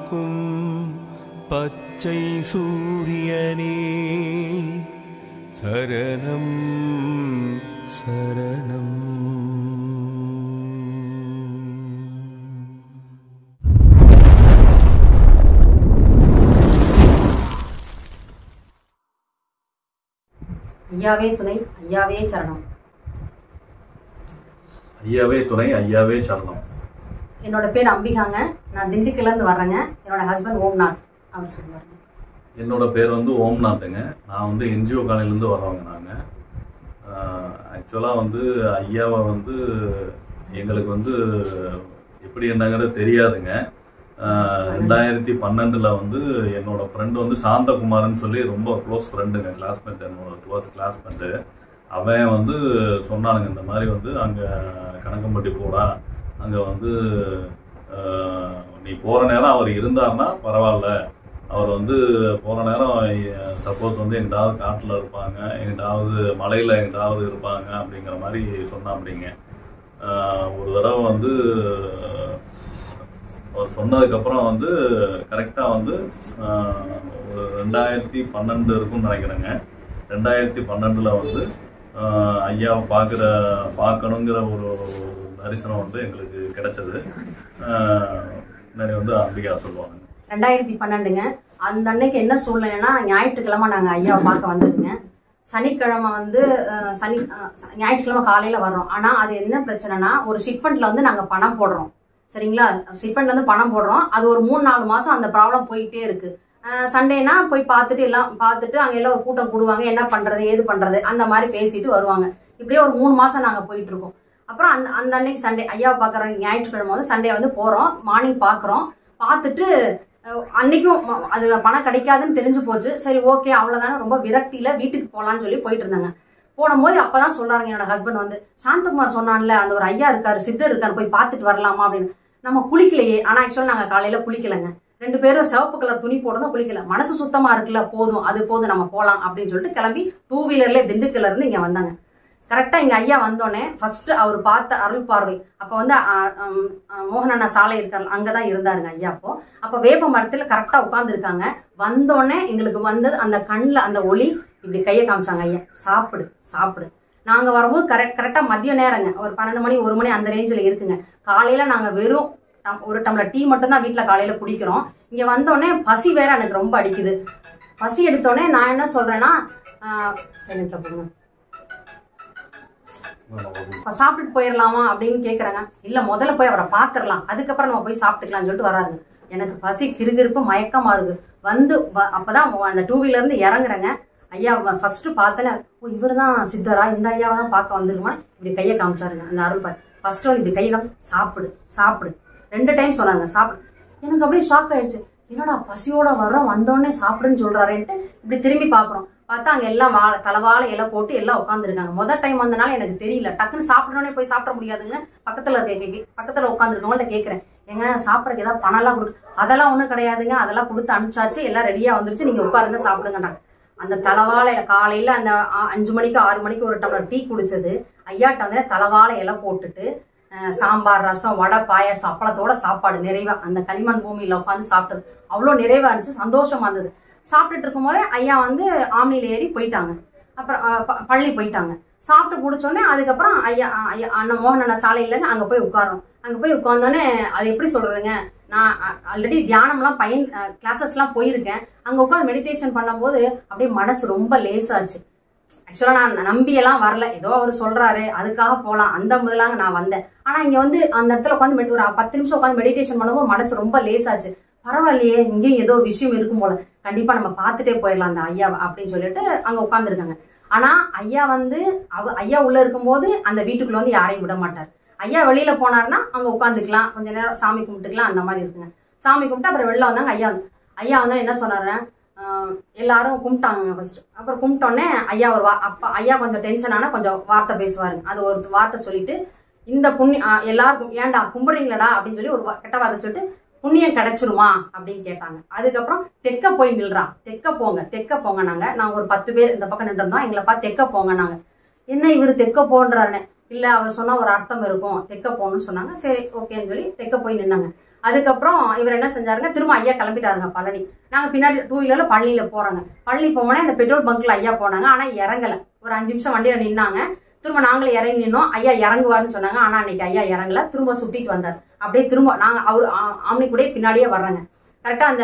காக்கும் பச்சை சூரியனே சரணம் சரணம் ஐயாவே துணை ஐயாவே சரணம் ஐயாவே துணை ஐயாவே சரணம் என்னோட பேர் அம்பிகாங்க நான் திண்டுக்கல்ல இருந்து வர்றேங்க என்னோட ஹஸ்பண்ட் ஓம்நாத் அவர் சொல்லுவாங்க என்னோட பேர் வந்து ஓம்நாத்துங்க நான் வந்து என்ஜிஓ காலையிலேருந்து வர்றவங்க நாங்கள் ஆக்சுவலாக வந்து ஐயாவை வந்து எங்களுக்கு வந்து எப்படி என்னங்கிறது தெரியாதுங்க ஆஹ் ரெண்டாயிரத்தி பன்னெண்டில் வந்து என்னோட ஃப்ரெண்டு வந்து சாந்தகுமார்னு சொல்லி ரொம்ப க்ளோஸ் ஃப்ரெண்டுங்க கிளாஸ்மேட் என்னோட க்ளோஸ் கிளாஸ்மேட்டு அவன் வந்து சொன்னானுங்க இந்த மாதிரி வந்து அங்கே கணக்கம்பட்டி போடா அங்கே வந்து ஆஹ் நீ போகிற நேரம் அவர் இருந்தார்னா பரவாயில்ல அவர் வந்து போன நேரம் சப்போஸ் வந்து எங்கிட்டாவது காட்டில் இருப்பாங்க எங்கிட்டாவது மலையில் எங்கிட்டாவது இருப்பாங்க அப்படிங்கிற மாதிரி சொன்னா அப்படிங்க ஒரு தடவை வந்து அவர் சொன்னதுக்கப்புறம் வந்து கரெக்டாக வந்து ஆஹ், ஒரு ரெண்டாயிரத்தி பன்னெண்டு இருக்கும்னு நினைக்கிறேங்க ரெண்டாயிரத்தி பன்னெண்டில் வந்து ஆஹ், ஐயாவை பார்க்குற பார்க்கணுங்கிற ஒரு தரிசனம் வந்து எங்களுக்கு கிடைச்சது ஆஹ், முன்னாடி வந்து அம்பிகா சொல்லுவாங்க ரெண்டாயிரத்தி பன்னெண்டுங்க அந்த அன்னைக்கு என்ன சூழ்நிலைன்னா ஞாயிற்றுக்கிழமை நாங்கள் ஐயாவை பார்க்க வந்ததுங்க சனிக்கிழமை வந்து அஹ், சனி அஹ், ச- ஞாயிற்றுக்கிழமை காலையில் வர்றோம் ஆனால் அது என்ன பிரச்சனைனா ஒரு ஷிப்மெண்ட்ல வந்து நாங்கள் பணம் போடுறோம் சரிங்களா ஷிப்மெண்ட்ல வந்து பணம் போடுறோம் அது ஒரு மூணு நாலு மாதம் அந்த ப்ராப்ளம் போயிட்டே இருக்கு சண்டேனா போய் பார்த்துட்டு எல்லாம் பார்த்துட்டு அங்கே எல்லாம் ஒரு கூட்டம் கூடுவாங்க என்ன பண்ணுறது ஏது பண்ணுறது அந்த மாதிரி பேசிட்டு வருவாங்க இப்படியே ஒரு மூணு மாதம் நாங்கள் போயிட்டு இருக்கோம் அப்புறம் அந்த அந்த அன்னைக்கு சண்டே ஐயாவை பார்க்குற ஞாயிற்றுக்கிழமை வந்து சண்டே வந்து போகிறோம் மார்னிங் பார்க்குறோம் பார்த்துட்டு அஹ், அன்னைக்கும் ம- அது பணம் கிடைக்காதுன்னு தெரிஞ்சு போச்சு சரி ஓகே அவ்வளோதானே ரொம்ப விரக்தியில வீட்டுக்கு போகலான்னு சொல்லி போயிட்டு இருந்தாங்க போடும்போது அப்பதான் சொல்றாங்க என்னோட ஹஸ்பண்ட் வந்து சாந்தகுமார் சொன்னான்ல அந்த ஒரு ஐயா இருக்காரு சித்தர் இருக்காரு போய் பார்த்துட்டு வரலாமா அப்படின்னு நம்ம குளிக்கலையே ஆனா ஆக்சுவலா நாங்க காலையில குளிக்கலைங்க ரெண்டு பேரும் சிவப்பு கலர் துணி போடுறதும் குளிக்கல மனசு சுத்தமா இருக்குல்ல போதும் அது போதும் நம்ம போலாம் அப்படின்னு சொல்லிட்டு கிளம்பி டூ வீலர்ல திண்டுக்கல்ல இருந்து இங்க வந்தாங்க கரெக்டா இங்க ஐயா வந்தோடனே ஃபர்ஸ்ட் அவர் பார்த்த அருள் பார்வை அப்ப வந்து அஹ், ஹம், அஹ், மோகனண்ணா சாலை இருக்காரு அங்கதான் இருந்தாருங்க ஐயா அப்போ அப்ப வேப்ப மரத்துல கரெக்டா உட்கார்ந்து இருக்காங்க வந்தோடனே எங்களுக்கு வந்தது அந்த கண்ணுல அந்த ஒளி இப்படி கையை காமிச்சாங்க ஐயா சாப்பிடு சாப்பிடு நாங்க வரும்போது கரெக்ட் கரெக்டா மதிய நேரங்க ஒரு பன்னெண்டு மணி ஒரு மணி அந்த ரேஞ்சில் இருக்குங்க காலையில நாங்க வெறும் டம்- ஒரு டம்ளர் டீ மட்டும் தான் வீட்டுல காலையில குடிக்கிறோம் இங்க வந்தோடனே பசி வேற எனக்கு ரொம்ப அடிக்குது பசி எடுத்தோடனே நான் என்ன சொல்றேன்னா சைலண்ட்ல போடுங்க இப்ப சாப்பிட்டுட்டு போயிடலாமா அப்படின்னு கேக்குறாங்க இல்ல முதல்ல போய் அவரை பாத்துரலாம் அதுக்கப்புறம் நம்ம போய் சாப்பிட்டுக்கலாம்னு சொல்லிட்டு வராரு எனக்கு பசி கிருகிருப்பு மயக்கமா இருக்கு வந்து வ- அப்பதான் அந்த டூ வீலர் இருந்து இறங்குறேங்க ஐயா ஃபர்ஸ்ட் பார்த்தேன்னு ஓ இவர் தான் சித்தரா இந்த ஐயாவை தான் பார்க்க வந்திருக்குமா இப்படி கையை காமிச்சாருங்க அந்த அருள் பாய் ஃபர்ஸ்ட் வந்து இப்படி கையை காமிச்சு சாப்பிடு சாப்பிடு ரெண்டு டைம் சொன்னாங்க சாப்பிடு எனக்கு அப்படியே ஷாக் ஆயிடுச்சு என்னடா பசியோட வர்றோம் வந்தோடனே சாப்பிடுன்னு சொல்றாருன்ட்டு இப்படி திரும்பி பாக்குறோம் பார்த்தா அங்க எல்லாம் வாழை தலைவாழை இலை போட்டு எல்லாம் உட்காந்துருக்காங்க முதல் டைம் வந்தனால எனக்கு தெரியல டக்குன்னு சாப்பிடணும்னே போய் சாப்பிட முடியாதுங்க பக்கத்துல இருக்க கே- பக்கத்துல உட்காந்துருக்கவங்கள்ட்ட கேக்குறேன் ஏங்க சாப்பிடறதுக்கு ஏதாவது பணம் எல்லாம் கொடு அதெல்லாம் ஒண்ணும் கிடையாதுங்க அதெல்லாம் கொடுத்து அனுப்பிச்சாச்சு எல்லாம் ரெடியா வந்துருச்சு நீங்க உட்காருங்க சாப்பிடுங்கன்றாங்க அந்த தலைவாழை இலை காலையில அந்த ஆ- அஞ்சு மணிக்கு ஆறு மணிக்கு ஒரு டம்ளர் டீ குடிச்சது ஐயாட்ட வந்து தலைவாழை இலை போட்டுட்டு அஹ், சாம்பார் ரசம் வடை பாயாசம் அப்பளத்தோட சாப்பாடு நிறைவா அந்த களிமண் பூமியில உட்காந்து சாப்பிட்டது அவ்வளோ நிறைவா இருந்துச்சு சந்தோஷமா இருந்தது சாப்பிட்டுட்டு இருக்கும்போதே ஐயா வந்து ஆம்னில ஏறி போயிட்டாங்க அப்புறம் அஹ், ப- பள்ளி போயிட்டாங்க சாப்பிட்டு முடிச்சோடனே அதுக்கப்புறம் ஐயா அஹ், ஐயா அண்ணன் மோகன் அண்ணா சாலை இல்லைங்க அங்க போய் உட்காரோம் அங்க போய் உட்கார்ந்தோடனே அது எப்படி சொல்றதுங்க நான் ஆல்ரெடி தியானம்லாம் பையன் கிளாஸஸ்லாம் போயிருக்கேன் அங்க உட்காந்து மெடிடேஷன் பண்ணும்போது அப்படியே மனசு ரொம்ப லேசாச்சு ஆக்சுவலா நான் நம்பியெல்லாம் வரல ஏதோ அவர் சொல்றாரு அதுக்காக போலாம் அந்த முதலாங்க நான் வந்தேன் ஆனா இங்க வந்து அந்த இடத்துல உட்காந்து ஒரு பத்து நிமிஷம் உட்காந்து மெடிடேஷன் பண்ணும்போது மனசு ரொம்ப லேசாச்சு பரவாயில்லையே இங்கேயும் ஏதோ விஷயம் இருக்கும் போல கண்டிப்பா நம்ம பார்த்துட்டே போயிடலாம் அந்த ஐயா அப்படின்னு சொல்லிட்டு அங்க உட்காந்துருக்காங்க ஆனா ஐயா வந்து அவ ஐயா உள்ள இருக்கும்போது அந்த வீட்டுக்குள்ள வந்து யாரையும் விட மாட்டார் ஐயா வெளியில போனாருன்னா அங்க உட்காந்துக்கலாம் கொஞ்ச நேரம் சாமி கும்பிட்டுக்கலாம் அந்த மாதிரி இருக்குங்க சாமி கும்பிட்டு அப்புறம் வெளில வந்தாங்க ஐயா வந்து ஐயா வந்து என்ன சொன்னாரு ஆஹ் எல்லாரும் கும்பிட்டாங்க ஃபர்ஸ்ட் அப்புறம் கும்பிட்டோன்னே ஐயா ஒரு வா அப்பா ஐயா கொஞ்சம் டென்ஷன் ஆனா கொஞ்சம் வார்த்தை பேசுவாருங்க அது ஒரு வார்த்தை சொல்லிட்டு இந்த புண்ணிய ஆஹ் எல்லாரும் ஏன்டா கும்பிடுறீங்களடா அப்படின்னு சொல்லி ஒரு வா- கெட்ட வார்த்தை சொல்லிட்டு புண்ணியம் கிடைச்சிருமா அப்படின்னு கேட்டாங்க அதுக்கப்புறம் தெக்க போய் நில்றா தெக்க போங்க தெக்க போங்க நாங்க நாங்க ஒரு பத்து பேர் இந்த பக்கம் நின்றுருந்தோம் எங்களை பார்த்து தெக்க போங்க நாங்க என்ன இவர் தெக்க போன்றாருன்னு இல்ல அவர் சொன்னா ஒரு அர்த்தம் இருக்கும் தெக்க போகணும்னு சொன்னாங்க சரி ஓகேன்னு சொல்லி தெக்க போய் நின்னாங்க அதுக்கப்புறம் இவர் என்ன செஞ்சாருங்க திரும்ப ஐயா கிளம்பிட்டாருங்க பழனி நாங்க பின்னாடி டூ வீலர்ல பழனியில போறோங்க பழனி போனோடனே அந்த பெட்ரோல் பங்க்ல ஐயா போனாங்க ஆனா இறங்கல ஒரு அஞ்சு நிமிஷம் வண்டியில நின்னாங்க திரும்ப நாங்களே இறங்கி நின்னோம் ஐயா இறங்குவாருன்னு சொன்னாங்க ஆனா அன்னைக்கு ஐயா இறங்கல திரும்ப சுத்திட்டு வந்தார் அப்படியே திரும்ப நாங்க அவர் ஆம்னி கூட பின்னாடியே வர்றாங்க கரெக்டா அந்த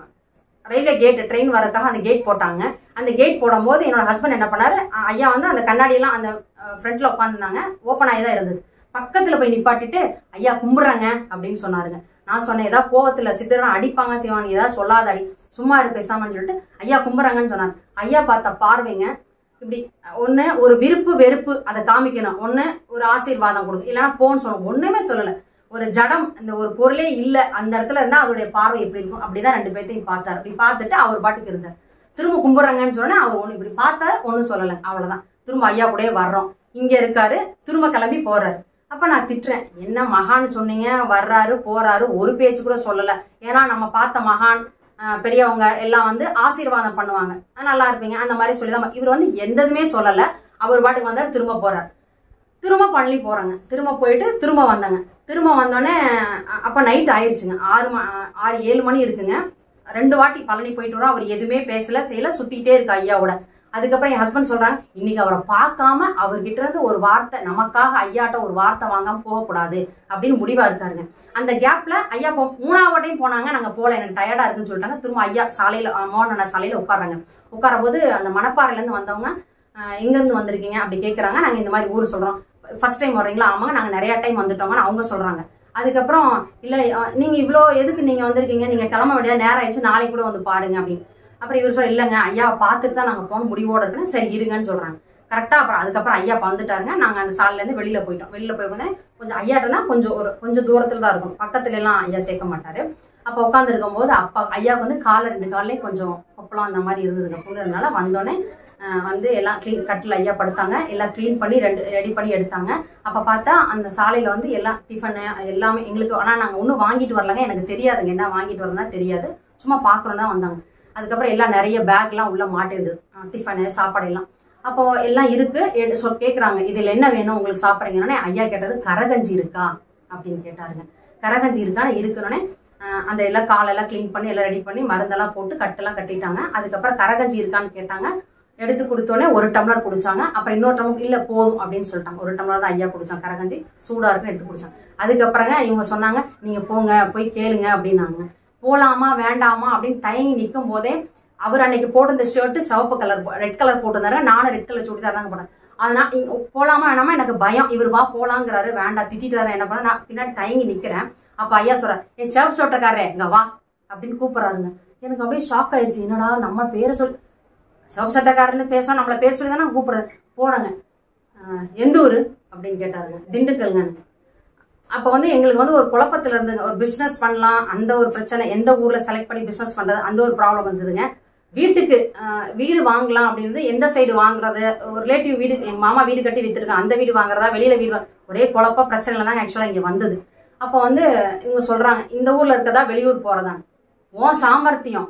ரயில்வே கேட் ட்ரெயின் வரக்காக அந்த கேட் போட்டாங்க அந்த கேட் போடும்போது என்னோட ஹஸ்பண்ட் என்ன பண்ணாரு அஹ் ஐயா வந்து அந்த கண்ணாடியெல்லாம் அந்த ஃப்ரண்ட்ல உட்காந்துருந்தாங்க ஓப்பன் ஆகி தான் இருந்தது பக்கத்துல போய் நிப்பாட்டிட்டு ஐயா கும்பிடுறாங்க அப்படின்னு சொன்னாருங்க நான் சொன்னேன் ஏதாவது கோவத்துல சித்தரா அடிப்பாங்க சிவானி ஏதாவது சொல்லாத அடி சும்மா இரு பேசாமன்னு சொல்லிட்டு ஐயா கும்பிடுறாங்கன்னு சொன்னார் ஐயா பார்த்த பார்வைங்க இப்படி ஒண்ணு ஒரு விருப்பு வெறுப்பு அதை காமிக்கணும் ஒண்ணு ஒரு ஆசீர்வாதம் கொடுக்கும் இல்லைன்னா போன்னு சொல்லணும் ஒண்ணுமே சொல்லல ஒரு ஜடம் இந்த ஒரு பொருளே இல்ல அந்த இடத்துல இருந்தா அதோடைய பார்வை எப்படி இருக்கும் அப்படிதான் ரெண்டு பேர்த்தையும் பார்த்தாரு அப்படி பார்த்துட்டு அவர் பாட்டுக்கு இருந்தார் திரும்ப கும்பிடுறாங்கன்னு சொன்னே அவர் ஒண்ணு இப்படி பார்த்தாரு ஒண்ணும் சொல்லல அவ்வளவுதான் திரும்ப ஐயா கூடயே வர்றோம் இங்க இருக்காரு திரும்ப கிளம்பி போறாரு அப்ப நான் திட்டுறேன் என்ன மகான்னு சொன்னீங்க வர்றாரு போறாரு ஒரு பேச்சு கூட சொல்லல ஏன்னா நம்ம பார்த்த மகான் ஆஹ், பெரியவங்க எல்லாம் வந்து ஆசீர்வாதம் பண்ணுவாங்க ஆஹ், நல்லா இருப்பீங்க அந்த மாதிரி சொல்லி தான் இவர் வந்து எந்ததுமே சொல்லல அவர் பாட்டுக்கு வந்தாரு திரும்ப போறாரு திரும்ப பழனி போறாங்க திரும்ப போயிட்டு திரும்ப வந்தாங்க திரும்ப வந்தோடனே அ- அப்ப நைட் ஆயிருச்சுங்க ஆறு ம ஆறு ஏழு மணி இருக்குங்க ரெண்டு வாட்டி பழனி போயிட்டு வரோம் அவர் எதுவுமே பேசல செய்யல சுத்திட்டே இருக்கு ஐயாவோட அதுக்கப்புறம் என் ஹஸ்பண்ட் சொல்றாங்க இன்னைக்கு அவரை பார்க்காம அவர்கிட்ட இருந்து ஒரு வார்த்தை நமக்காக ஐயாட்ட ஒரு வார்த்தை வாங்காம போகக்கூடாது அப்படின்னு முடிவா இருக்காருங்க அந்த கேப்ல ஐயா போ மூணாவது வாட்டியும் போனாங்க நாங்க போல எனக்கு டயர்டா இருக்குன்னு சொல்லிட்டாங்க திரும்ப ஐயா சாலையில மோகன சாலையில உட்கார்றாங்க உட்காரும் போது அந்த மணப்பாறையில இருந்து வந்தவங்க அஹ், எங்க இருந்து வந்திருக்கீங்க அப்படி கேக்குறாங்க நாங்க இந்த மாதிரி ஊர் சொல்றோம் ஃபர்ஸ்ட் டைம் வர்றீங்களா ஆமாங்க நாங்க நிறைய டைம் வந்துட்டோங்கன்னு அவங்க சொல்றாங்க அதுக்கப்புறம் இல்ல அஹ், நீங்க இவ்ளோ எதுக்கு நீங்க வந்திருக்கீங்க நீங்க கிளம்ப வேண்டியது நேரம் ஆயிடுச்சு நாளைக்கு கூட வந்து பாருங்க அப்படின்னு அப்புறம் இவர் சொல்ல இல்லைங்க ஐயா பார்த்துட்டு தான் நாங்க போன முடிவோட இருக்குன்னு சரி இருங்கன்னு சொல்றாங்க கரெக்டா அப்புறம் அதுக்கப்புறம் ஐயா வந்துட்டாருங்க நாங்க அந்த சாலையில இருந்து வெளியில போயிட்டோம் வெளியில போய் வந்து கொஞ்சம் ஐயாட்டனா கொஞ்சம் ஒரு கொஞ்சம் தூரத்துல தான் இருக்கும் பக்கத்துல எல்லாம் ஐயா சேர்க்க மாட்டாரு அப்ப உட்காந்து இருக்கும் போது அப்பா ஐயாவுக்கு வந்து காலை ரெண்டு காலையும் கொஞ்சம் கொப்பளம் அந்த மாதிரி இருந்ததுங்க புண்ணுறதுனால வந்தோடனே அஹ், வந்து எல்லாம் க்ளீன் கட்டில் ஐயா படுத்தாங்க எல்லாம் க்ளீன் பண்ணி ரெண்டு ரெடி பண்ணி எடுத்தாங்க அப்ப பார்த்தா அந்த சாலையில வந்து எல்லாம் டிஃபனு எல்லாமே எங்களுக்கு ஆனா நாங்க ஒன்றும் வாங்கிட்டு வரலங்க எனக்கு தெரியாதுங்க என்ன வாங்கிட்டு வரலன்னா தெரியாது சும்மா பார்க்கணும் தான் வந்தாங்க அதுக்கப்புறம் எல்லாம் நிறைய பேக்லாம் உள்ள மாட்டிருது டிஃபனு சாப்பாடு எல்லாம் அப்போ எல்லாம் இருக்கு எடு- சொல் கேக்குறாங்க இதுல என்ன வேணும் உங்களுக்கு சாப்பிட்றீங்கன்னா ஐயா கேட்டது கரகஞ்சி இருக்கா அப்படின்னு கேட்டாருங்க கரகஞ்சி இருக்கான்னு இருக்குன்னே அந்த எல்லாம் காலெல்லாம் க்ளீன் பண்ணி எல்லாம் ரெடி பண்ணி மருந்தெல்லாம் போட்டு கட்டெல்லாம் கட்டிட்டாங்க அதுக்கப்புறம் கரகஞ்சி இருக்கான்னு கேட்டாங்க எடுத்து கொடுத்தோடனே ஒரு டம்ளர் குடிச்சாங்க அப்புறம் இன்னொரு டம்ளர் இல்ல போதும் அப்படின்னு சொல்லிட்டாங்க ஒரு டம்ளர் தான் ஐயா குடிச்சாங்க கரகஞ்சி சூடா இருக்குன்னு எடுத்து குடிச்சாங்க அதுக்கப்புறங்க இவங்க சொன்னாங்க நீங்க போங்க போய் கேளுங்க அப்படின்னாங்க போலாமா வேண்டாமா அப்படின்னு தயங்கி நிற்கும் போதே அவர் அன்னைக்கு போட்டிருந்த ஷர்ட் சிவப்பு கலர் ரெட் கலர் போட்டிருந்தாரு நானும் ரெட் கலர் சுடிதார் தாங்க போனேன் அதனால இங்க போலாமா வேணாமா எனக்கு பயம் இவர் வா போலாங்கிறாரு வேண்டாம் திட்டிட்டு என்ன பண்ண நான் பின்னாடி தயங்கி நிக்கிறேன் அப்ப ஐயா சொல்றாரு என் சிவப்பு சோட்டக்காரரே இங்க வா அப்படின்னு கூப்பிடுறாருங்க எனக்கு அப்படியே ஷாக் ஆயிடுச்சு என்னடா நம்ம பேரை சொல் சிவப்பு சட்டக்காரன்னு பேசணும் நம்மள பேர் சொல்லி தானே கூப்பிடுறேன் போனங்க ஆஹ் எந்த ஊரு அப்படின்னு கேட்டாருங்க திண்டுக்கல்ங்கன்னு அப்போ வந்து எங்களுக்கு வந்து ஒரு குழப்பத்துல இருந்துங்க ஒரு பிசினஸ் பண்ணலாம் அந்த ஒரு பிரச்சனை எந்த ஊர்ல செலக்ட் பண்ணி பிசினஸ் பண்றது அந்த ஒரு ப்ராப்ளம் வந்ததுங்க வீட்டுக்கு ஆஹ், வீடு வாங்கலாம் அப்படின்றது எந்த சைடு வாங்குறது ஒரு ரிலேட்டிவ் வீடு எங்க மாமா வீடு கட்டி வித்துருக்காங்க அந்த வீடு வாங்குறதா வெளியில வீடு வா- ஒரே குழப்ப பிரச்சனை தான் ஆக்சுவலா இங்க வந்தது அப்போ வந்து இவங்க சொல்றாங்க இந்த ஊர்ல இருக்கதா வெளியூர் போறதான் உன் சாமர்த்தியம்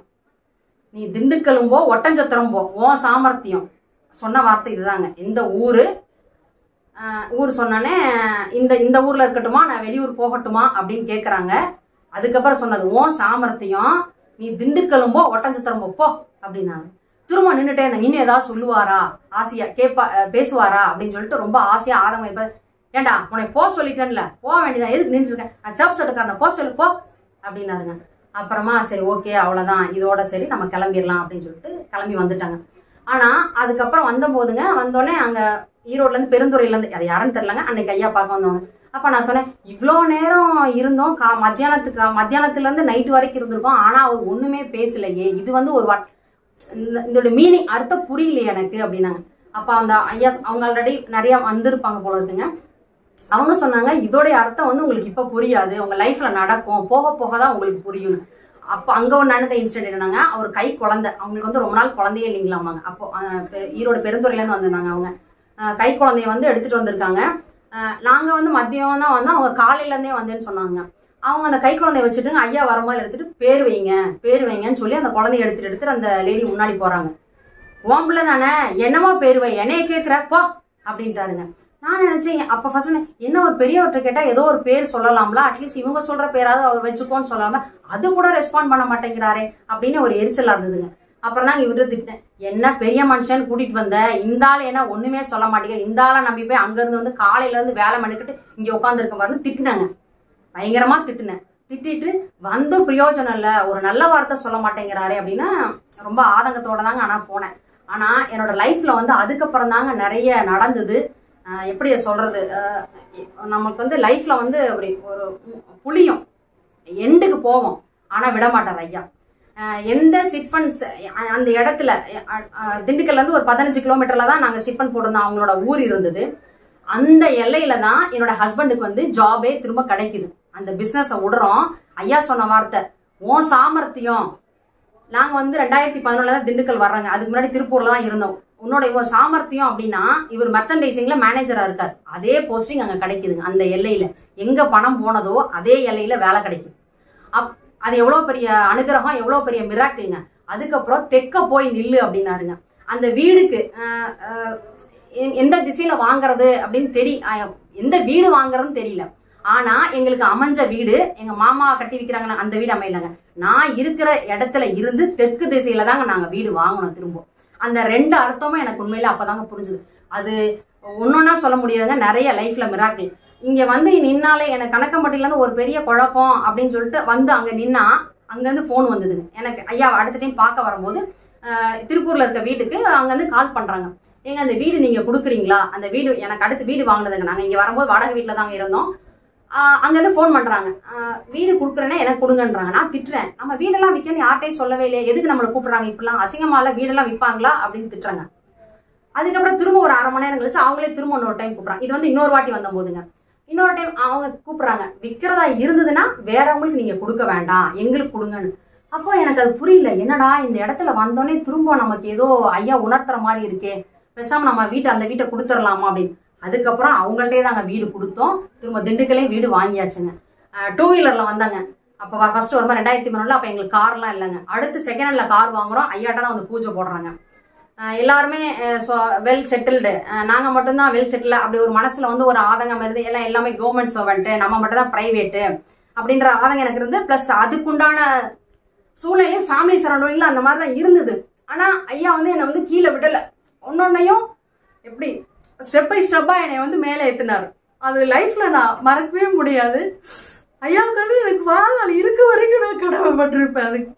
நீ திண்டுக்கலும் போ ஒட்டஞ்சத்திரம் போ உன் சாமர்த்தியம் சொன்ன வார்த்தை இதுதாங்க இந்த ஊரு ஆஹ், ஊர் சொன்னோன்னே இந்த இந்த ஊர்ல இருக்கட்டுமா நான் வெளியூர் போகட்டுமா அப்படின்னு கேக்குறாங்க அதுக்கப்புறம் சொன்னது உன் சாமர்த்தியம் நீ திண்டுக்கலும் போ ஒட்டஞ்சத்திரம் போ, போ அப்படின்னாங்க திரும்ப நின்னுட்டே இருந்தேன் இன்னும் ஏதாவது சொல்லுவாரா ஆசையா கேப்பா அஹ், பேசுவாரா அப்படின்னு சொல்லிட்டு ரொம்ப ஆசையா ஆதங்கம் இப்ப ஏண்டா உன்னை போ சொல்லிட்டேன்ல போக வேண்டியதான் எதுக்கு நின்று இருக்கேன் நான் சேப் சட்டுக்காரனை போ சொல்லு போ அப்படின்னாருங்க அப்புறமா சரி ஓகே அவ்வளவுதான் இதோட சரி நம்ம கிளம்பிடலாம் அப்படின்னு சொல்லிட்டு கிளம்பி வந்துட்டாங்க ஆனா அதுக்கப்புறம் வந்த போதுங்க வந்தோடனே அங்க ஈரோட்ல இருந்து பெருந்துறையில இருந்து அது யாருன்னு தெரியலங்க அன்னைக்கு ஐயா பார்க்க வந்தவங்க அப்ப நான் சொன்னேன் இவ்வளோ நேரம் இருந்தோம் கா மத்தியானத்துக்கு மத்தியானத்துல இருந்து நைட் வரைக்கும் இருந்திருக்கோம் ஆனா அவர் ஒண்ணுமே பேசலையே இது வந்து ஒரு வட்- இந்த- இதோட மீனிங் அர்த்தம் புரியலையே எனக்கு அப்படின்னாங்க அப்ப அந்த ஐயா அவங்க ஆல்ரெடி நிறைய வந்திருப்பாங்க போல இருக்குங்க அவங்க சொன்னாங்க இதோடைய அர்த்தம் வந்து உங்களுக்கு இப்ப புரியாது உங்க லைஃப்ல நடக்கும் போக போக தான் உங்களுக்கு புரியும் அப்ப அங்க ஒரு நடந்த இன்சிடென்ட் என்னங்க அவர் கை குழந்தை அவங்களுக்கு வந்து ரொம்ப நாள் குழந்தையே இல்லைங்களாமாங்க அப்போ அஹ், பெரு- ஈரோடு பெருந்துறையில இருந்து வந்திருந்தாங்க அவங்க அஹ், கை குழந்தைய வந்து எடுத்துட்டு வந்திருக்காங்க அஹ், நாங்க வந்து மதியம் தான் வந்து அவங்க காலையில இருந்தே வந்தேன்னு சொன்னாங்க அவங்க அந்த கை குழந்தைய வச்சுட்டு ஐயா வரும்போது எடுத்துட்டு பேர் வைங்க பேர் வைங்கன்னு சொல்லி அந்த குழந்தைய எடுத்துட்டு எடுத்துட்டு அந்த லேடி முன்னாடி போறாங்க ஓம்புல தானே என்னமோ பேர் வை என்னைய கேக்குற போ அப்படின்ட்டாருங்க நான் நினைச்சேன் அப்ப ஃபர்ஸ்ட் என்ன ஒரு பெரியவர்கிட்ட கேட்டா ஏதோ ஒரு பேர் சொல்லலாம்ல அட்லீஸ்ட் இவங்க சொல்ற பேராவது அவர் வச்சுக்கோன்னு சொல்லாம அது கூட ரெஸ்பாண்ட் பண்ண மாட்டேங்கிறாரே அப்படின்னு ஒரு எரிச்சலா இருந்ததுங்க அப்புறம் தான் இவரு திட்டேன் என்ன பெரிய மனுஷன் கூட்டிட்டு வந்த இந்த ஆள் என்ன ஒண்ணுமே சொல்ல மாட்டேங்கிற இந்த ஆளை நம்பி போய் அங்க இருந்து வந்து காலையில இருந்து வேலை பண்ணிக்கிட்டு இங்க உட்காந்துருக்க பாருன்னு திட்டினாங்க பயங்கரமா திட்டினேன் திட்டிட்டு வந்தும் பிரயோஜனம் இல்லை ஒரு நல்ல வார்த்தை சொல்ல மாட்டேங்கிறாரே அப்படின்னா ரொம்ப ஆதங்கத்தோட தாங்க ஆனா போனேன் ஆனா என்னோட லைஃப்ல வந்து அதுக்கப்புறம் தாங்க நிறைய நடந்தது ஆஹ் எப்படி சொல்றது ஆஹ் நமக்கு வந்து லைஃப்ல வந்து ஒரு ஒரு புளியும் எண்டுக்கு போவோம் ஆனா விட மாட்டார் ஐயா ஆஹ் எந்த சிட்ஃபண்ட்ஸ் அந்த இடத்துல அஹ் அஹ் திண்டுக்கல்ல இருந்து ஒரு பதினஞ்சு கிலோமீட்டர்ல தான் நாங்க சிட்ஃபண்ட் போட்டிருந்தோம் அவங்களோட ஊர் இருந்தது அந்த எல்லையில தான் என்னோட ஹஸ்பண்டுக்கு வந்து ஜாபே திரும்ப கிடைக்குது அந்த பிசினஸை விடுறோம் ஐயா சொன்ன வார்த்தை உன் சாமர்த்தியம் நாங்க வந்து ரெண்டாயிரத்தி பதினொன்னுல தான் திண்டுக்கல் வர்றாங்க அதுக்கு முன்னாடி திருப்பூர்ல தான் இருந்தோம் உன்னோட இவன் சாமர்த்தியம் அப்படின்னா இவர் மெர்ச்சன்டைசிங்ல மேனேஜரா இருக்கார் அதே போஸ்டிங் அங்க கிடைக்குதுங்க அந்த எல்லையில எங்க பணம் போனதோ அதே எல்லையில வேலை கிடைக்கும் அப் அது எவ்வளவு பெரிய அனுகிரகம் எவ்வளவு பெரிய மிராக்கிள்ங்க அதுக்கப்புறம் தெக்க போய் நில்லு அப்படின்னாருங்க அந்த வீடுக்கு அஹ், அஹ், எ- எந்த திசையில வாங்குறது அப்படின்னு தெரி அஹ், எந்த வீடு வாங்குறதுன்னு தெரியல ஆனா எங்களுக்கு அமைஞ்ச வீடு எங்க மாமா கட்டி வைக்கிறாங்க அந்த வீடு அமையலங்க நான் இருக்கிற இடத்துல இருந்து தெற்கு திசையில தாங்க நாங்க வீடு வாங்கணும் திரும்ப அந்த ரெண்டு அர்த்தமும் எனக்கு உண்மையில அப்பதாங்க புரிஞ்சுது அது ஒன்னொன்னா சொல்ல முடியாதுங்க நிறைய லைஃப்ல மிராக்கிள் இங்க வந்து நின்னாலே எனக்கு கணக்கம்பட்டியில இருந்து ஒரு பெரிய குழப்பம் அப்படின்னு சொல்லிட்டு வந்து அங்க நின்னா அங்க இருந்து போன் வந்ததுங்க எனக்கு ஐயா அடுத்த டைம் பார்க்க வரும்போது அஹ், திருப்பூர்ல இருக்க வீட்டுக்கு அங்க இருந்து கால் பண்றாங்க ஏங்க அந்த வீடு நீங்க கொடுக்குறீங்களா அந்த வீடு எனக்கு அடுத்து வீடு வாங்கினதுங்க நாங்க இங்க வரும்போது வாடகை வீட்டுல தாங்க இருந்தோம் ஆஹ் அங்கேருந்து ஃபோன் பண்றாங்க ஆஹ் வீடு கொடுக்குறேன்னா எனக்கு கொடுங்கன்றாங்க நான் திட்டுறேன் நம்ம வீடெல்லாம் விற்கன்னு யார்ட்டையும் சொல்லவே இல்லையே எதுக்கு நம்மளை கூப்பிடுறாங்க இப்படிலாம் அசிங்கமால வீடெல்லாம் விற்பாங்களா அப்படின்னு திட்டுறாங்க அதுக்கப்புறம் திரும்ப ஒரு அரை மணி நேரம் கழிச்சு அவங்களே திரும்ப இன்னொரு டைம் கூப்பிடுறாங்க இது வந்து இன்னொரு வாட்டி வந்த போதுங்க இன்னொரு டைம் அவங்க கூப்பிடுறாங்க விற்கிறதா இருந்ததுன்னா வேறவங்களுக்கு நீங்க கொடுக்க வேண்டாம் எங்களுக்கு கொடுங்கன்னு அப்போ எனக்கு அது புரியல என்னடா இந்த இடத்துல வந்தோடனே திரும்ப நமக்கு ஏதோ ஐயா உணர்த்துற மாதிரி இருக்கே பேசாம நம்ம வீட்டை அந்த வீட்டை கொடுத்துடலாமா அப்படின்னு அதுக்கப்புறம் அவங்கள்ட்டே தாங்க வீடு கொடுத்தோம் திரும்ப திண்டுக்கல்லையும் வீடு வாங்கியாச்சுங்க டூ வீலர்ல வந்தாங்க அப்போ ஃபர்ஸ்ட் வருமா ரெண்டாயிரத்தி பதினொன்றுல அப்போ எங்களுக்கு கார்லாம் இல்லைங்க அடுத்து செகண்ட் ஹேண்ட்ல கார் வாங்குறோம் ஐயாட்ட தான் வந்து பூஜை போடுறாங்க அஹ் எல்லாருமே வெல் செட்டில்டு நாங்கள் மட்டும்தான் வெல் செட்டில் அப்படி ஒரு மனசில் வந்து ஒரு ஆதங்கம் இருந்து எல்லாம் எல்லாமே கவர்மெண்ட் சர்வெண்ட்டு நம்ம மட்டும் தான் ப்ரைவேட்டு அப்படின்ற ஆதங்கம் எனக்கு இருந்து ப்ளஸ் அதுக்குண்டான சூழ்நிலையும் ஃபேமிலி சரௌண்டிங்கில் அந்த மாதிரி தான் இருந்தது ஆனால் ஐயா வந்து என்னை வந்து கீழே விடலை ஒன்னொன்னையும் எப்படி ஸ்டெப் பை ஸ்டெப்பாக என்னை வந்து மேலே ஏற்றினார் அது லைஃப்பில் நான் மறக்கவே முடியாது ஐயாவுக்கு வந்து எனக்கு வாழ்நாள் இருக்க வரைக்கும் நான் கடமைப்பட்டிருப்பேன் அதுக்கு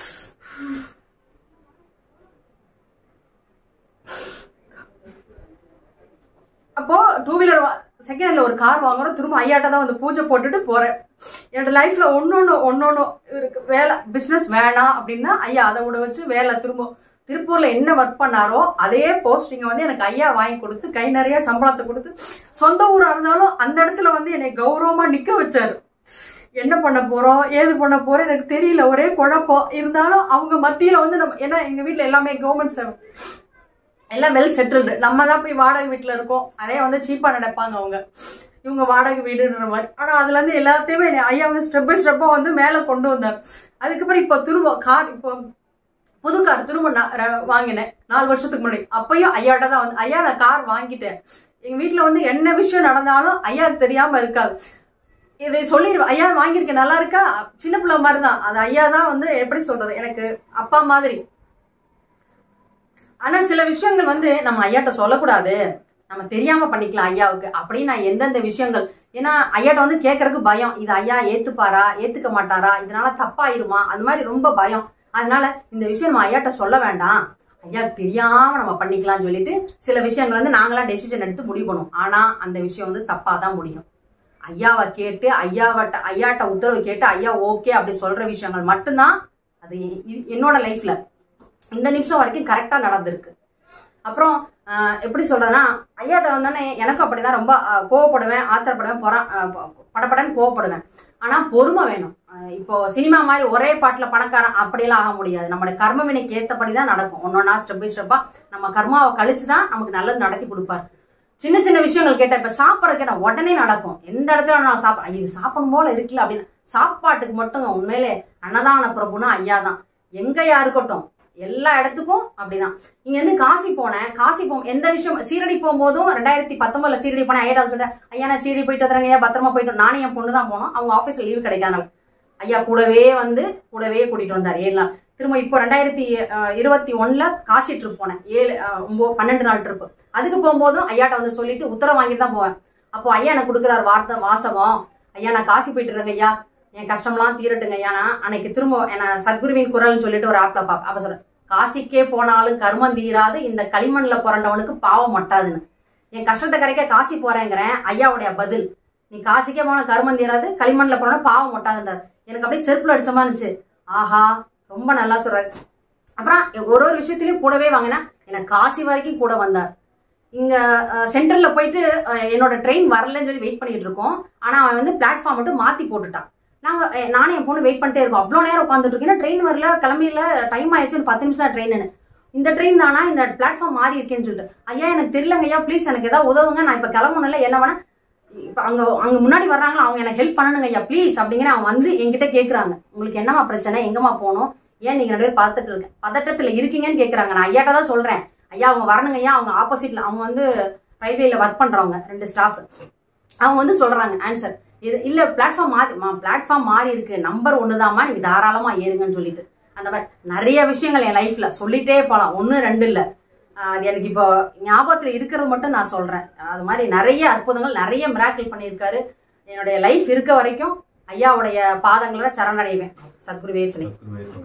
அப்போ டூ வீலர் செகண்ட் ஹேண்ட்ல ஒரு கார் வாங்குறோம் திரும்ப ஐயாட்ட தான் வந்து பூஜை போட்டுட்டு போறேன் என்னோட லைஃப்ல ஒன்னொன்னு ஒன்னொன்னு இருக்கு வேலை பிசினஸ் வேணாம் அப்படின்னா ஐயா அதை விட வச்சு வேலை திரும்ப திருப்பூர்ல என்ன ஒர்க் பண்ணாரோ அதே போஸ்டிங்க வந்து எனக்கு ஐயா வாங்கி கொடுத்து கை நிறைய சம்பளத்தை கொடுத்து சொந்த ஊரா இருந்தாலும் அந்த இடத்துல வந்து என்னை கௌரவமா நிக்க வச்சாரு என்ன பண்ண போறோம் ஏது பண்ண போறோம் எனக்கு தெரியல ஒரே குழப்பம் இருந்தாலும் அவங்க மத்தியில வந்து நம்ம ஏன்னா எங்க வீட்ல எல்லாமே கவர்மெண்ட் சர்வ் எல்லாம் வெல் செட்டில்டு நம்ம தான் போய் வாடகை வீட்டில் இருக்கோம் அதே வந்து சீப்பாக நினைப்பாங்க அவங்க இவங்க வாடகை வீடுன்ற மாதிரி ஆனால் அதுல இருந்து எல்லாத்தையுமே என்னை ஐயா வந்து ஸ்டெப் பை ஸ்டெப்பாக வந்து மேலே கொண்டு வந்தார் அதுக்கப்புறம் இப்போ திரும்ப கார் இப்போ புது கார் திரும்ப நான் ர- வாங்கினேன் நாலு வருஷத்துக்கு முன்னாடி அப்பயும் ஐயாட்ட தான் வந்து ஐயா நான் கார் வாங்கிட்டேன் எங்க வீட்டில் வந்து என்ன விஷயம் நடந்தாலும் ஐயாவுக்கு தெரியாம இருக்காது இதை சொல்லிடுவேன் ஐயா வாங்கியிருக்கேன் நல்லா இருக்கா சின்ன பிள்ளை மாதிரி தான் அது ஐயா தான் வந்து எப்படி சொல்றது எனக்கு அப்பா மாதிரி ஆனா சில விஷயங்கள் வந்து நம்ம ஐயாட்ட சொல்லக்கூடாது நம்ம தெரியாம பண்ணிக்கலாம் ஐயாவுக்கு அப்படின்னு நான் எந்தெந்த விஷயங்கள் ஏன்னா ஐயாட்ட வந்து கேட்கறதுக்கு பயம் இது ஐயா ஏத்துப்பாரா ஏத்துக்க மாட்டாரா இதனால தப்பாயிருமா அந்த மாதிரி ரொம்ப பயம் அதனால இந்த விஷயம் நம்ம ஐயாட்ட சொல்ல வேண்டாம் ஐயாவுக்கு தெரியாம நம்ம பண்ணிக்கலாம்னு சொல்லிட்டு சில விஷயங்கள் வந்து நாங்களா டெசிஷன் எடுத்து முடிவு பண்ணுவோம் ஆனா அந்த விஷயம் வந்து தப்பா தான் முடியும் ஐயாவை கேட்டு ஐயாவட்ட ஐயாட்ட உத்தரவு கேட்டு ஐயா ஓகே அப்படி சொல்ற விஷயங்கள் மட்டும்தான் அது எ- என்னோட லைஃப்ல இந்த நிமிஷம் வரைக்கும் கரெக்டா நடந்திருக்கு அப்புறம் ஆஹ், எப்படி சொல்றேன்னா ஐயாட்ட வந்தோடனே எனக்கும் அப்படிதான் ரொம்ப ஆஹ், கோவப்படுவேன் ஆத்திரப்படுவேன் பொறா ஆஹ், ப- படபடன்னு கோவப்படுவேன் ஆனா பொறுமை வேணும் ஆஹ், இப்போ சினிமா மாதிரி ஒரே பாட்டுல பணக்காரன் அப்படியெல்லாம் ஆக முடியாது நம்மளுடைய கர்ம வினைக்கு ஏத்தபடி தான் நடக்கும் ஒன்னொன்னா ஸ்டெப் பை ஸ்டெப்பா நம்ம கர்மாவை கழிச்சு தான் நமக்கு நல்லது நடத்தி கொடுப்பார் சின்ன சின்ன விஷயங்கள் கேட்டா இப்ப சாப்பிட கேட்டா உடனே நடக்கும் எந்த இடத்துல நான் சாப்பிட இது சாப்பிடும் போல இருக்குல்ல அப்படின்னு சாப்பாட்டுக்கு மட்டும் உண்மையிலே அன்னதான பிரபுனா ஐயா தான் எங்கயா இருக்கட்டும் எல்லா இடத்துக்கும் அப்படிதான் இங்க இருந்து காசி போனேன் காசி போ எந்த விஷயம் சீரடி போகும்போதும் ரெண்டாயிரத்தி பத்தொன்பதுல சீரடி போனேன் ஐயா சொல்லிட்டேன் ஐயா நான் சீரடி போயிட்டு வந்துறேங்க ஐயா பத்திரமா போயிட்டு வந்தேன். நானும் என் பொண்ணு தான் போனோம் அவங்க ஆஃபீஸ்ல லீவு கிடைக்காதனால ஐயா கூடவே வந்து கூடவே கூட்டிட்டு வந்தார் ஏழு நாள் திரும்ப இப்போ ரெண்டாயிரத்தி அஹ், இருபத்தி ஒண்ணுல காசி ட்ரிப் போனேன் ஏழு அஹ், ஒன்பது பன்னெண்டு நாள் ட்ரிப் அதுக்கு போகும்போதும் ஐயாட்ட வந்து சொல்லிட்டு உத்தரவு வாங்கிட்டு தான் போவேன் அப்போ ஐயா எனக்கு கொடுக்குறாரு வார்த்தை வாசகம் ஐயா நான் காசி போயிட்டு இருக்கேங்க ஐயா என் கஷ்டம்லாம் தீரட்டுங்க ஐயா நான் அன்னைக்கு திரும்ப என்ன சத்குருவின் குரல்னு சொல்லிட்டு ஒரு ஆப்ல பாப்பேன் அப்ப சொல்றேன் காசிக்கே போனாலும் கர்மம் தீராது இந்த களிமண்ல பிறந்தவனுக்கு பாவம் மட்டாதுன்னு என் கஷ்டத்தை கரைக்க காசி போறேங்கிறேன் ஐயாவுடைய பதில் நீ காசிக்கே போன கர்மம் தீராது களிமண்ல போனா பாவம் மட்டாதுன்றார் எனக்கு அப்படியே செருப்புல அடிச்ச மாதிரி இருந்துச்சு ஆஹா ரொம்ப நல்லா சொல்றாரு அப்புறம் ஒரு ஒரு விஷயத்திலயும் கூடவே வாங்கினா எனக்கு காசி வரைக்கும் கூட வந்தார் இங்க சென்டர்ல போயிட்டு அஹ், என்னோட ட்ரெயின் வரலன்னு சொல்லி வெயிட் பண்ணிட்டு இருக்கோம் ஆனா அவன் வந்து பிளாட்ஃபார்ம் மட்டும் மாத்தி போட்டுட்டான் நாங்க அஹ், நானும் என் பொண்ணு வெயிட் பண்ணிட்டே இருக்கோம் அவ்வளோ நேரம் உட்காந்துட்டு இருக்கேன் ட்ரெயின் வரல கிளம்பியில டைம் ஆயிடுச்சு ஒரு பத்து நிமிஷம் ட்ரெயின்னு இந்த ட்ரெயின் தானா இந்த பிளாட்ஃபார்ம் மாறி இருக்கேன்னு சொல்லிட்டு ஐயா எனக்கு தெரியலங்க ஐயா ப்ளீஸ் எனக்கு ஏதாவது உதவுங்க நான் இப்ப கிளம்பணும்ல என்ன வேணா இப்ப அங்க அங்க முன்னாடி வர்றாங்களா அவங்க எனக்கு ஹெல்ப் பண்ணணுங்க ஐயா ப்ளீஸ் அப்படிங்கிற அவங்க வந்து என்கிட்ட கேக்குறாங்க உங்களுக்கு என்னமா பிரச்சனை எங்கம்மா போகணும் ஏன் நீங்க ரெண்டு பேரும் பார்த்துட்டு இருக்கேன் பதட்டத்துல இருக்கீங்கன்னு கேக்குறாங்க நான் ஐயாட்ட தான் சொல்றேன் ஐயா அவங்க வரணுங்க ஐயா அவங்க ஆப்போசிட்ல அவங்க வந்து ரயில்வேல ஒர்க் பண்றவங்க ரெண்டு ஸ்டாஃப் அவங்க வந்து சொல்றாங்க ஆன்சர் இது இல்ல பிளாட்ஃபார்ம் மாறி பிளாட்ஃபார்ம் மாறி இருக்கு நம்பர் ஒண்ணுதாம்மா நீங்க தாராளமா ஏறுங்கன்னு சொல்லிட்டு அந்த மாதிரி நிறைய விஷயங்கள் என் லைஃப்ல சொல்லிட்டே போலாம் ஒண்ணு ரெண்டு இல்ல ஆஹ் அது எனக்கு இப்போ ஞாபகத்துல இருக்கிறது மட்டும் நான் சொல்றேன் அது மாதிரி நிறைய அற்புதங்கள் நிறைய மிராக்கிள் பண்ணியிருக்காரு என்னுடைய லைஃப் இருக்க வரைக்கும் ஐயாவுடைய பாதங்களோட சரணடைவேன் சத்குருவே துணை சத்குருவே துணை.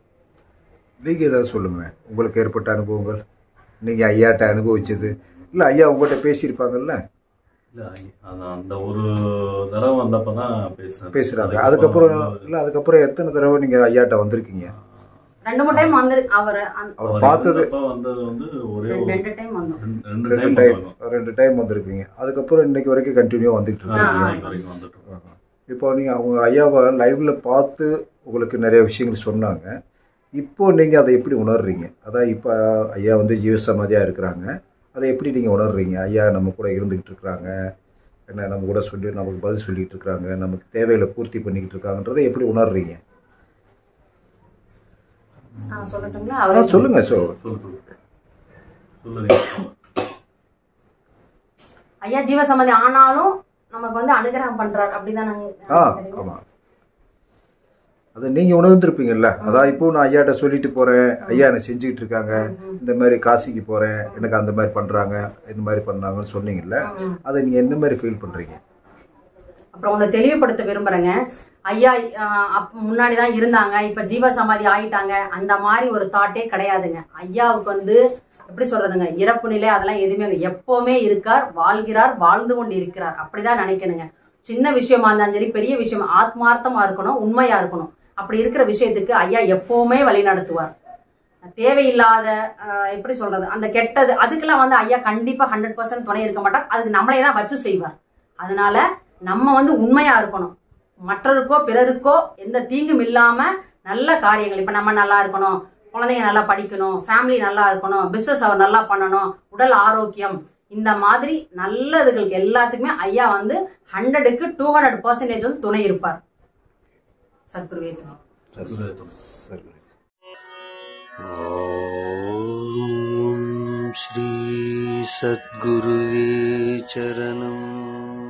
நீங்கள் ஏதாவது சொல்லுங்களேன் உங்களுக்கு ஏற்பட்ட அனுபவங்கள் நீங்கள் ஐயாட்ட அனுபவிச்சது இல்லை ஐயா உங்கள்கிட்ட பேசியிருப்பாங்கல்ல இல்ல ஐ- அது அந்த ஒரு தடவை வந்தப்பதான் பேசுறேன் பேசுகிறாங்க அதுக்கப்புறம் இல்லை அதுக்கப்புறம் எத்தனை தடவை நீங்கள் ஐயாட்ட வந்திருக்கீங்க ரெண்டு மூணு டைம் வந்து அவர் அவர் பார்த்தது இருந்தப்ப வந்தது வந்து ஒரே ஒரு ரெண்டு டைம் வந்தோம் ரெண்டு- ரெண்டு ரெண்டு டைம் டைம் வந்திருக்கோம். ரெண்டு டைம் வந்திருக்கீங்க அதுக்கப்புறம் இன்னைக்கு வரைக்கும் கண்டினியூ வந்துட்டு ஆ, இருக்கீங்க இன்னைக்கு வரைக்கும் வந்துட்டு இருக்கோம். இப்போ நீங்கள் அவங்க ஐயாவை லைவ்ல பார்த்து உங்களுக்கு நிறைய விஷயங்கள் சொன்னாங்க இப்போ நீங்கள் அதை எப்படி உணர்றீங்க அதான் இப்போ ஐயா வந்து ஜீவசமாதியாக இருக்கிறாங்க அதை எப்படி நீங்கள் உணர்றீங்க ஐயா நம்ம கூட இருந்துக்கிட்டு இருக்கிறாங்க என்ன நம்ம கூட சொல்லி நமக்கு பதில் சொல்லிட்டு இருக்கிறாங்க நமக்கு தேவைகளை பூர்த்தி பண்ணிக்கிட்டு இருக்காங்கன்றதை எப்படி உணர்றீங்க ஆ, சொல்லட்டுங்களா ஆ, அவரே சொல்லுங்க ஸோ சொல்லு சொல்லு சொல்லுங்க ஐயா ஜீவசமாதி ஆனாலும் நமக்கு வந்து அனுகிரகம் பண்றாரு அப்படிதான் ஆ ஆமாம் அதை நீங்கள் உணர்ந்துருப்பீங்கல்ல அதான் இப்போ நான் ஐயாட்ட சொல்லிட்டு போகிறேன் ஐயா என்னை செஞ்சுக்கிட்டு இருக்காங்க இந்த மாதிரி காசிக்கு போகிறேன் எனக்கு அந்த மாதிரி பண்ணுறாங்க இந்த மாதிரி பண்ணாங்கன்னு சொன்னீங்கல்ல அதை நீங்கள் எந்த மாதிரி ஃபீல் பண்ணுறீங்க அப்புறம் ஒண்ணு தெளிவுபடுத்த விரும்புறேங்க ஐயா ஆஹ், அப்ப முன்னாடி தான் இருந்தாங்க இப்ப ஜீவ சமாதி ஆயிட்டாங்க அந்த மாதிரி ஒரு தாட்டே கிடையாதுங்க ஐயாவுக்கு வந்து எப்படி சொல்றதுங்க இறப்பு நிலை அதெல்லாம் எதுவுமே இல்லை. எப்பவுமே இருக்கார் வாழ்கிறார் வாழ்ந்து கொண்டு இருக்கிறார் அப்படிதான் நினைக்கணுங்க சின்ன விஷயமா இருந்தாலும் சரி பெரிய விஷயம் ஆத்மார்த்தமா இருக்கணும் உண்மையா இருக்கணும் அப்படி இருக்கிற விஷயத்துக்கு ஐயா எப்பவுமே வழி நடத்துவார் தேவையில்லாத ஆஹ், எப்படி சொல்றது அந்த கெட்டது அதுக்கெல்லாம் வந்து ஐயா கண்டிப்பா ஹண்ட்ரட் பர்சன்ட் துணை இருக்க மாட்டார் அதுக்கு நம்மளே தான் வச்சு செய்வார் அதனால நம்ம வந்து உண்மையா இருக்கணும் மற்றவருக்கோ பிறருக்கோ எந்த தீங்கும் இல்லாம நல்ல காரியங்கள் இப்ப நம்ம நல்லா இருக்கணும் குழந்தைங்க நல்லா படிக்கணும் ஃபேமிலி நல்லா இருக்கணும் பிசினஸ் அவர் நல்லா பண்ணணும் உடல் ஆரோக்கியம் இந்த மாதிரி நல்லதுகளுக்கு எல்லாத்துக்குமே ஐயா வந்து ஹண்ட்ரடுக்கு டூ ஹண்ட்ரட் பர்சன்டேஜ் வந்து துணை இருப்பார் சத்குருவே துணை சத்குருவே துணை. சரி ॐ श्री सद्गुरुवे चरणम्